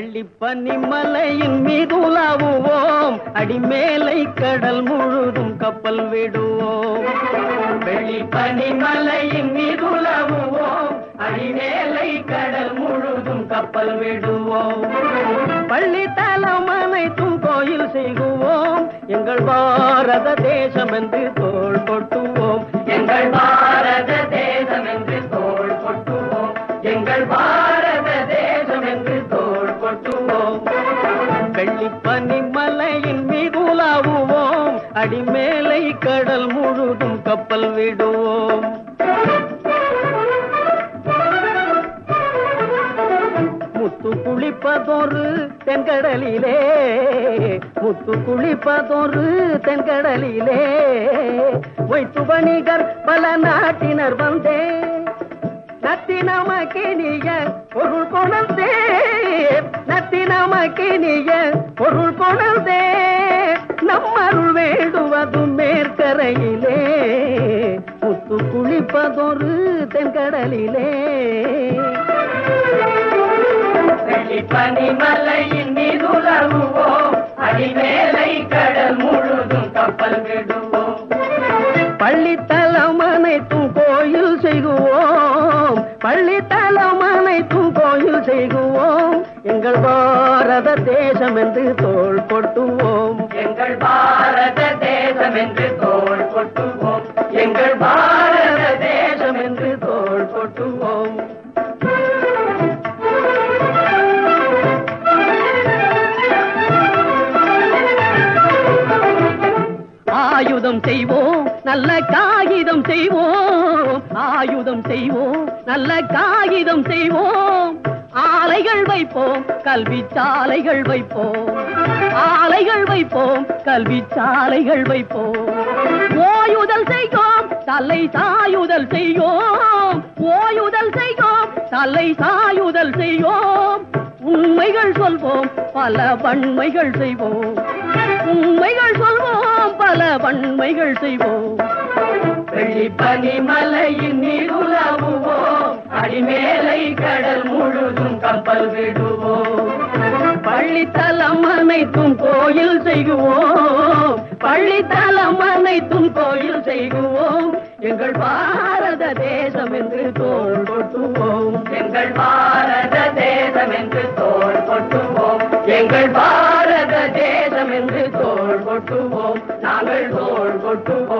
வெள்ளி பனிமலையின் மீது உலாவுவோம் அடிமேலை கடல் முழுதும் கப்பல் விடுவோம் வெள்ளி பனிமலையின் மீது உலாவுவோம் அடிமேலை கடல் முழுதும் கப்பல் விடுவோம் பள்ளி தலம் அனைத்தும் கோயில் செய்குவோம் எங்கள் பாரத தேசம் என்று தோள் கொட்டுவோம் எங்கள் பாரத தேசம் என்று தோள் கொட்டுவோம் எங்கள் பாரத தேசம் என்று தோள் கொட்டுவோம் வெள்ளி பனிமலையின் மீது உலாவுவோம் அடிமேலை கடல் முழுதும் கப்பல் விடுவோம் முத்து குளிப்பதொரு தென்கடலிலே முத்து குளிப்பதொரு தென்கடலிலே வைத்து வணிகர் பல நாட்டினர் வந்தே நத்தினமக்கினிய பொருள் கொணர்ந்தே நத்தினமக்கினிய பொருள் கொணர்ந்தே நம்மருள் வேண்டுவதும் மேற்கரையிலே முத்து குளிப்பதொரு தென்கடலிலே பனிமலையின் மீது உலகுவோம் அடிமேலை கடல் முழுதும் கப்பல் விடுவோம் பள்ளித்தலம் அனைத்தும் கோயில் செய்குவோம் பள்ளித்தலம் அனைத்தும் கோயில் செய்குவோம் எங்கள் பாரத தேசம் என்று தோள் கொட்டுவோம் எங்கள் பாரத தேசம் என்று தோள் கொட்டுவோம் எங்கள் பாரத தேசம் என்று தோள் கொட்டுவோம் ஆயுதம் செய்வோம் நல்ல காகிதம் செய்வோம் ஆயுதம் செய்வோம் நல்ல காகிதம் செய்வோம் ஆலைகள் வைப்போம் கல்வி சாலைகள் வைப்போம் ஆலைகள் வைப்போம் கல்வி சாலைகள் வைப்போம் ஓயுதல் செய்வோம் தலை சாயுதல் செய்யோம் ஓயுதல் செய்வோம் தலை சாயுதல் செய்வோம் உண்மைகள் சொல்வோம் பல வன்மைகள் செய்வோம் உண்மைகள் சொல்வோம் பல வன்மைகள் செய்வோம் வெள்ளி பனிமலையின் நீர் உலாவுவோம் அடிமேலை கடல் முழுதும் கப்பல் விடுவோம் பள்ளித்தலம் அனைத்தும் கோயில் செய்குவோம் பள்ளித்தலம் அனைத்தும் கோயில் செய்குவோம் எங்கள் பாரத தேசம் என்று தோள் கொட்டுவோம் எங்கள் பாரத தேசம் என்று தோள் கொட்டுவோம் எங்கள் பாரத தேசம் என்று தோள் கொட்டுவோம் நாங்கள் தோள் கொட்டுவோம்